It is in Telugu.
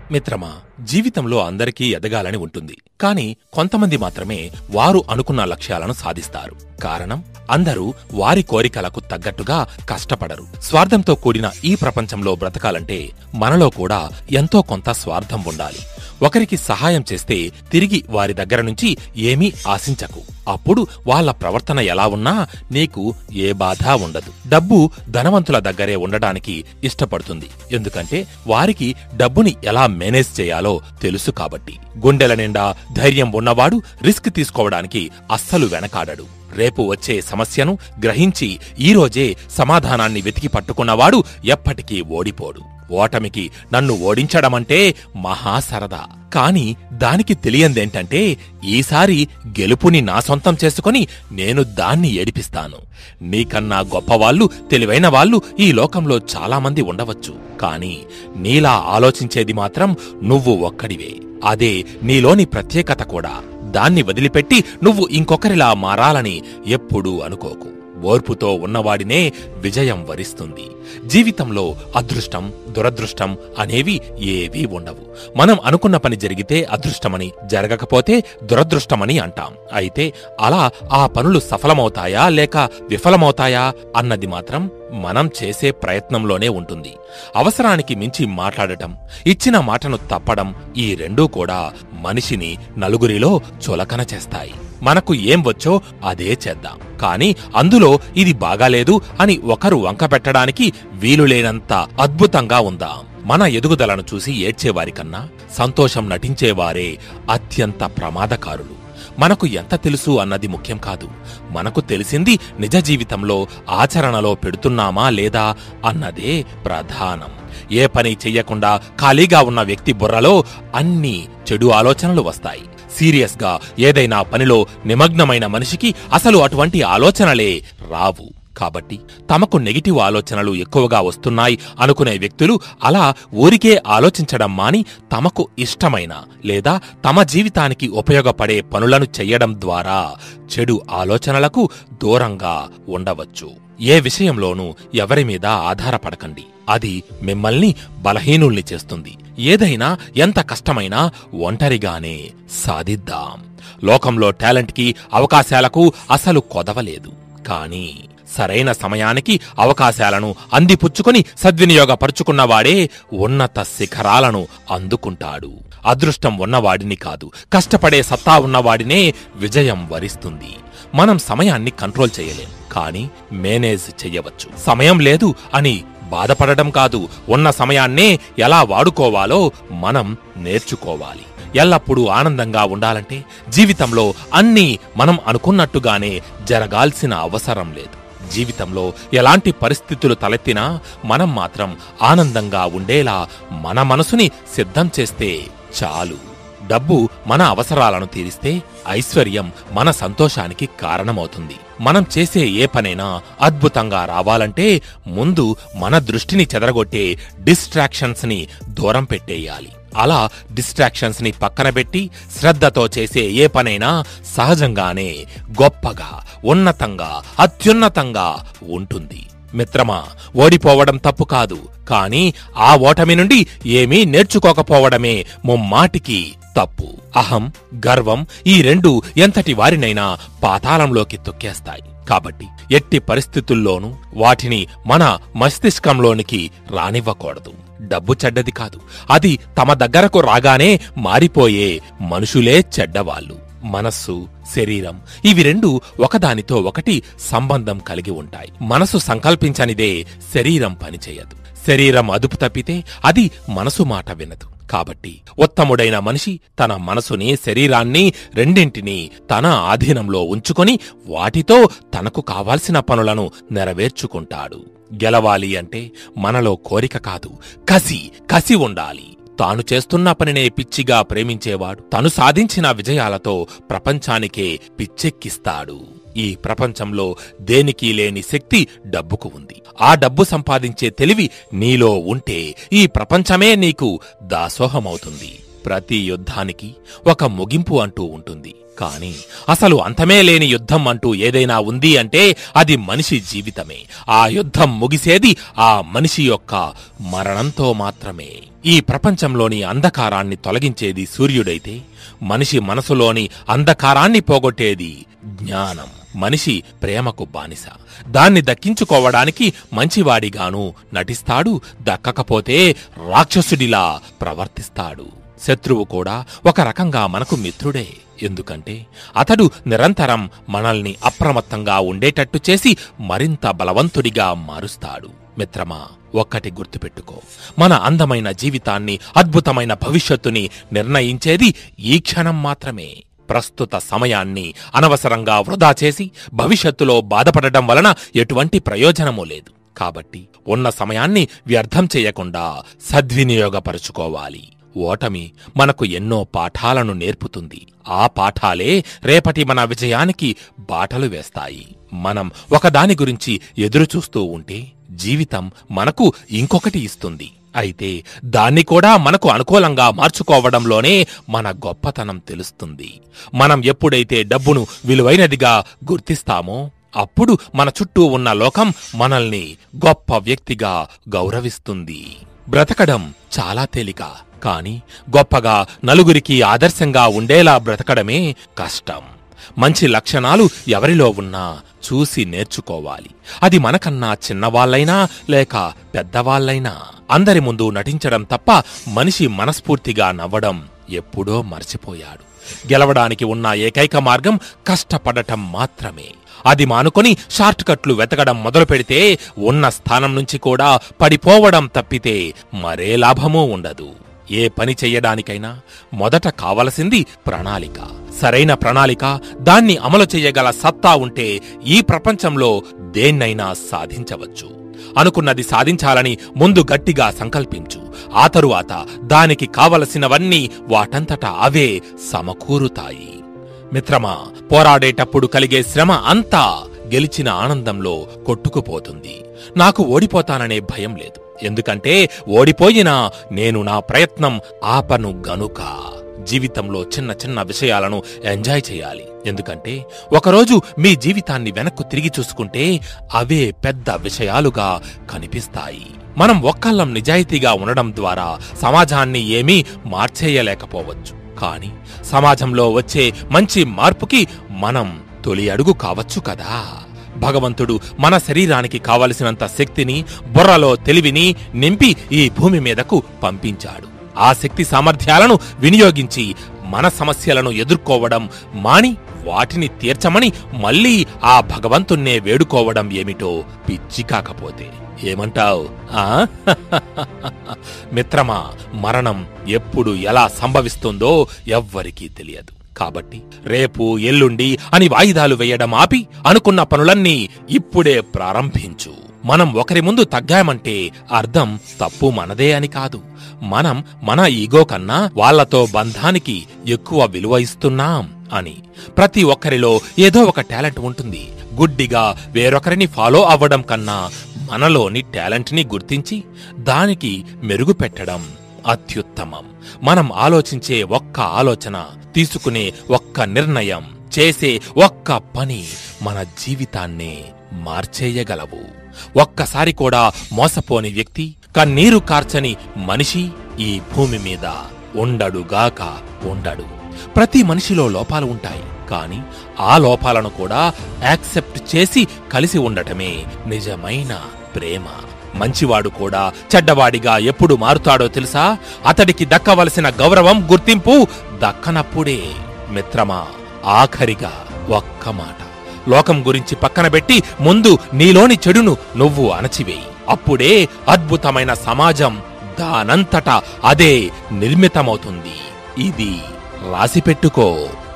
మిత్రమా జీవితంలో అందరికీ ఎదగాలని ఉంటుంది కానీ కొంతమంది మాత్రమే వారు అనుకున్న లక్ష్యాలను సాధిస్తారు కారణం అందరూ వారి కోరికలకు తగ్గట్టుగా కష్టపడరు స్వార్థంతో కూడిన ఈ ప్రపంచంలో బ్రతకాలంటే మనలో కూడా ఎంతో కొంత స్వార్థం ఉండాలి ఒకరికి సహాయం చేస్తే తిరిగి వారి దగ్గర నుంచి ఏమీ ఆశించకు అప్పుడు వాళ్ళ ప్రవర్తన ఎలా ఉన్నా నీకు ఏ బాధ ఉండదు డబ్బు ధనవంతుల దగ్గరే ఉండడానికి ఇష్టపడుతుంది ఎందుకంటే వారికి డబ్బుని ఎలా మేనేజ్ చేయాలో తెలుసు కాబట్టి గుండెల నిండా ధైర్యం ఉన్నవాడు రిస్క్ తీసుకోవడానికి అస్సలు వెనకాడడు రేపు వచ్చే సమస్యను గ్రహించి ఈరోజే సమాధానాన్ని వెతికి పట్టుకున్నవాడు ఎప్పటికీ ఓడిపోడు ఓటమికి నన్ను ఓడించడమంటే మహా సరదా కాని దానికి తెలియందేంటంటే ఈసారి గెలుపుని నా సొంతం చేసుకొని నేను దాన్ని ఏడిపిస్తాను నీకన్నా గొప్పవాళ్ళు తెలివైన వాళ్ళు ఈ లోకంలో చాలామంది ఉండవచ్చు కాని నీలా ఆలోచించేది మాత్రం నువ్వు ఒక్కడివే అదే నీలోని ప్రత్యేకత కూడా దాన్ని వదిలిపెట్టి నువ్వు ఇంకొకరిలా మారాలని ఎప్పుడూ అనుకోకు ఓర్పుతో ఉన్నవాడినే విజయం వరిస్తుంది జీవితంలో అదృష్టం దురదృష్టం అనేవి ఏవీ ఉండవు మనం అనుకున్న పని జరిగితే అదృష్టమని జరగకపోతే దురదృష్టమని అంటాం అయితే అలా ఆ పనులు సఫలమవుతాయా లేక విఫలమవుతాయా అన్నది మాత్రం మనం చేసే ప్రయత్నంలోనే ఉంటుంది అవసరానికి మించి మాట్లాడటం ఇచ్చిన మాటను తప్పడం ఈ రెండూ కూడా మనిషిని నలుగురిలో చులకన చేస్తాయి మనకు ఏం వచ్చో అదే చేద్దాం కాని అందులో ఇది బాగాలేదు అని ఒకరు వంక పెట్టడానికి వీలులేనంత అద్భుతంగా ఉందాం మన ఎదుగుదలను చూసి ఏడ్చేవారికన్నా సంతోషం నటించేవారే అత్యంత ప్రమాదకారులు మనకు ఎంత తెలుసు అన్నది ముఖ్యం కాదు మనకు తెలిసింది నిజ జీవితంలో ఆచరణలో పెడుతున్నామా లేదా అన్నదే ప్రధానం ఏ పని చెయ్యకుండా ఖాళీగా ఉన్న వ్యక్తి బుర్రలో అన్ని చెడు ఆలోచనలు వస్తాయి సీరియస్గా ఏదైనా పనిలో నిమగ్నమైన మనిషికి అసలు అటువంటి ఆలోచనలే రావు కాబట్టి తమకు నెగిటివ్ ఆలోచనలు ఎక్కువగా వస్తున్నాయి అనుకునే వ్యక్తులు అలా ఊరికే ఆలోచించడం మాని తమకు ఇష్టమైన లేదా తమ జీవితానికి ఉపయోగపడే పనులను చెయ్యడం ద్వారా చెడు ఆలోచనలకు దూరంగా ఉండవచ్చు ఏ విషయంలోనూ ఎవరి మీద ఆధారపడకండి అది మిమ్మల్ని బలహీనుల్ని చేస్తుంది ఏదైనా ఎంత కష్టమైనా ఒంటరిగానే సాధిద్దాం లోకంలో టాలెంట్కి అవకాశాలకు అసలు కొదవలేదు కానీ సరైన సమయానికి అవకాశాలను అందిపుచ్చుకొని సద్వినియోగపరుచుకున్నవాడే ఉన్నత శిఖరాలను అందుకుంటాడు అదృష్టం ఉన్నవాడిని కాదు కష్టపడే సత్తా ఉన్నవాడినే విజయం వరిస్తుంది మనం సమయాన్ని కంట్రోల్ చేయలేం కానీ మేనేజ్ చెయ్యవచ్చు సమయం లేదు అని బాధపడడం కాదు ఉన్న సమయాన్నే ఎలా వాడుకోవాలో మనం నేర్చుకోవాలి ఎల్లప్పుడూ ఆనందంగా ఉండాలంటే జీవితంలో అన్నీ మనం అనుకున్నట్టుగానే జరగాల్సిన అవసరం లేదు జీవితంలో ఎలాంటి పరిస్థితులు తలెత్తినా మనం మాత్రం ఆనందంగా ఉండేలా మన మనసుని సిద్ధం చేస్తే చాలు డబ్బు మన అవసరాలను తీరిస్తే ఐశ్వర్యం మన సంతోషానికి కారణమవుతుంది మనం చేసే ఏ పనైనా అద్భుతంగా రావాలంటే ముందు మన దృష్టిని చెదరగొట్టే డిస్ట్రాక్షన్స్ ని దూరం పెట్టేయాలి అలా డిస్ట్రాక్షన్స్ ని పక్కన పెట్టి శ్రద్ధతో చేసే ఏ పనైనా సహజంగానే గొప్పగా ఉన్నతంగా అత్యున్నతంగా ఉంటుంది మిత్రమా ఓడిపోవడం తప్పు కాదు కానీ ఆ ఓటమి నుండి ఏమీ నేర్చుకోకపోవడమే ముమ్మాటికి తప్పు అహం గర్వం ఈ రెండు ఎంతటి వారినైనా పాతాళంలోకి తొక్కేస్తాయి కాబట్టి ఎట్టి పరిస్థితుల్లోనూ వాటిని మన మస్తిష్కంలోనికి రానివ్వకూడదు డబ్బు చెడ్డది కాదు అది తమ దగ్గరకు రాగానే మారిపోయే మనుషులే చెడ్డవాళ్ళు మనస్సు శరీరం ఇవి రెండు ఒకదానితో ఒకటి సంబంధం కలిగి ఉంటాయి మనసు సంకల్పించనిదే శరీరం పనిచేయదు శరీరం అదుపు తప్పితే అది మనసు మాట వినదు కాబట్టి ఉత్తముడైన మనిషి తన మనసుని శరీరాన్ని రెండింటినీ తన ఆధీనంలో ఉంచుకొని వాటితో తనకు కావాల్సిన పనులను నెరవేర్చుకుంటాడు గెలవాలి అంటే మనలో కోరిక కాదు కసి కసి ఉండాలి తాను చేస్తున్న పనినే పిచ్చిగా ప్రేమించేవాడు తను సాధించిన విజయాలతో ప్రపంచానికే పిచ్చెక్కిస్తాడు ఈ ప్రపంచంలో దేనికి లేని శక్తి డబ్బుకు ఉంది ఆ డబ్బు సంపాదించే తెలివి నీలో ఉంటే ఈ ప్రపంచమే నీకు దాసోహమవుతుంది ప్రతి యుద్ధానికి ఒక ముగింపు అంటూ ఉంటుంది కానీ అసలు అంతమే లేని యుద్ధం అంటూ ఏదైనా ఉంది అంటే అది మనిషి జీవితమే ఆ యుద్ధం ముగిసేది ఆ మనిషి యొక్క మరణంతో మాత్రమే ఈ ప్రపంచంలోని అంధకారాన్ని తొలగించేది సూర్యుడైతే మనిషి మనసులోని అంధకారాన్ని పోగొట్టేది జ్ఞానం మనిషి ప్రేమకు బానిస దాన్ని దక్కించుకోవడానికి మంచివాడిగాను నటిస్తాడు దక్కకపోతే రాక్షసుడిలా ప్రవర్తిస్తాడు శత్రువు కూడా ఒక రకంగా మనకు మిత్రుడే ఎందుకంటే అతడు నిరంతరం మనల్ని అప్రమత్తంగా ఉండేటట్టు చేసి మరింత బలవంతుడిగా మారుస్తాడు మిత్రమా ఒక్కటి గుర్తుపెట్టుకో మన అందమైన జీవితాన్ని అద్భుతమైన భవిష్యత్తుని నిర్ణయించేది ఈ క్షణం మాత్రమే ప్రస్తుత సమయాన్ని అనవసరంగా వృధా చేసి భవిష్యత్తులో బాధపడటం వలన ఎటువంటి ప్రయోజనమూ లేదు కాబట్టి ఉన్న సమయాన్ని వ్యర్థం చేయకుండా సద్వినియోగపరుచుకోవాలి ఓటమి మనకు ఎన్నో పాఠాలను నేర్పుతుంది ఆ పాఠాలే రేపటి మన విజయానికి బాటలు వేస్తాయి మనం ఒకదాని గురించి ఎదురుచూస్తూ ఉంటే జీవితం మనకు ఇంకొకటి ఇస్తుంది అయితే దాన్ని కూడా మనకు అనుకూలంగా మార్చుకోవడంలోనే మన గొప్పతనం తెలుస్తుంది మనం ఎప్పుడైతే డబ్బును విలువైనదిగా గుర్తిస్తామో అప్పుడు మన చుట్టూ ఉన్న లోకం మనల్ని గొప్ప వ్యక్తిగా గౌరవిస్తుంది బ్రతకడం చాలా తేలిక కాని గొప్పగా నలుగురికి ఆదర్శంగా ఉండేలా బ్రతకడమే కష్టం మంచి లక్షణాలు ఎవరిలో ఉన్నా చూసి నేర్చుకోవాలి అది మనకన్నా చిన్నవాళ్ళైనా లేక పెద్దవాళ్ళైనా అందరి ముందు నటించడం తప్ప మనిషి మనస్ఫూర్తిగా నవ్వడం ఎప్పుడో మర్చిపోయాడు గెలవడానికి ఉన్న ఏకైక మార్గం కష్టపడటం మాత్రమే అది మానుకొని షార్ట్ కట్లు వెతకడం మొదలు పెడితే ఉన్న స్థానం నుంచి కూడా పడిపోవడం తప్పితే మరే లాభమూ ఉండదు ఏ పని చెయ్యడానికైనా మొదట కావలసింది ప్రణాళిక సరైన ప్రణాళిక దాన్ని అమలు చెయ్యగల సత్తా ఉంటే ఈ ప్రపంచంలో దేన్నైనా సాధించవచ్చు అనుకున్నది సాధించాలని ముందు గట్టిగా సంకల్పించు ఆ తరువాత దానికి కావలసినవన్నీ వాటంతటా అవే సమకూరుతాయి మిత్రమా పోరాడేటప్పుడు కలిగే శ్రమ అంతా గెలిచిన ఆనందంలో కొట్టుకుపోతుంది నాకు ఓడిపోతాననే భయం లేదు ఎందుకంటే ఓడిపోయినా నేను నా ప్రయత్నం ఆపను గనుక జీవితంలో చిన్న చిన్న విషయాలను ఎంజాయ్ చేయాలి ఎందుకంటే ఒకరోజు మీ జీవితాన్ని వెనక్కు తిరిగి చూసుకుంటే అవే పెద్ద విషయాలుగా కనిపిస్తాయి మనం ఒక్కళ్ళం నిజాయితీగా ఉండడం ద్వారా సమాజాన్ని ఏమీ మార్చేయలేకపోవచ్చు కానీ సమాజంలో వచ్చే మంచి మార్పుకి మనం తొలి అడుగు కావచ్చు కదా భగవంతుడు మన శరీరానికి కావలసినంత శక్తిని బుర్రలో తెలివిని నింపి ఈ భూమి మీదకు పంపించాడు ఆ శక్తి సామర్థ్యాలను వినియోగించి మన సమస్యలను ఎదుర్కోవడం మాని వాటిని తీర్చమని మళ్ళీ ఆ భగవంతున్నే వేడుకోవడం ఏమిటో పిచ్చి కాకపోతే ఏమంటావ్ ఆ మిత్రమా మరణం ఎప్పుడు ఎలా సంభవిస్తుందో ఎవ్వరికీ తెలియదు కాబట్టి రేపు ఎల్లుండి అని వాయిదాలు వేయడం ఆపి అనుకున్న పనులన్నీ ఇప్పుడే ప్రారంభించు మనం ఒకరి ముందు తగ్గామంటే అర్థం తప్పు మనదే అని కాదు మనం మన ఈగో కన్నా వాళ్లతో బంధానికి ఎక్కువ విలువ ఇస్తున్నాం అని ప్రతి ఒక్కరిలో ఏదో ఒక టాలెంట్ ఉంటుంది గుడ్డిగా వేరొకరిని ఫాలో అవ్వడం కన్నా మనలోని టాలెంట్ని గుర్తించి దానికి మెరుగు పెట్టడం అత్యుత్తమం మనం ఆలోచించే ఒక్క ఆలోచన తీసుకునే ఒక్క నిర్ణయం చేసే ఒక్క పని మన జీవితాన్నే మార్చేయగలవు ఒక్కసారి కూడా మోసపోని వ్యక్తి కన్నీరు కార్చని మనిషి ఈ భూమి మీద ఉండడుగాక ఉండడు ప్రతి మనిషిలో లోపాలు ఉంటాయి కానీ ఆ లోపాలను కూడా యాక్సెప్ట్ చేసి కలిసి ఉండటమే నిజమైన ప్రేమ మంచివాడు కూడా చెడ్డవాడిగా ఎప్పుడు మారుతాడో తెలుసా అతడికి దక్కవలసిన గౌరవం గుర్తింపు దక్కనప్పుడే మిత్రమా ఆఖరిగా ఒక్క మాట లోకం గురించి పక్కన పెట్టి ముందు నీలోని చెడును నువ్వు అణచివేయి అప్పుడే అద్భుతమైన సమాజం దానంతటా అదే నిర్మితమవుతుంది ఇది రాసిపెట్టుకో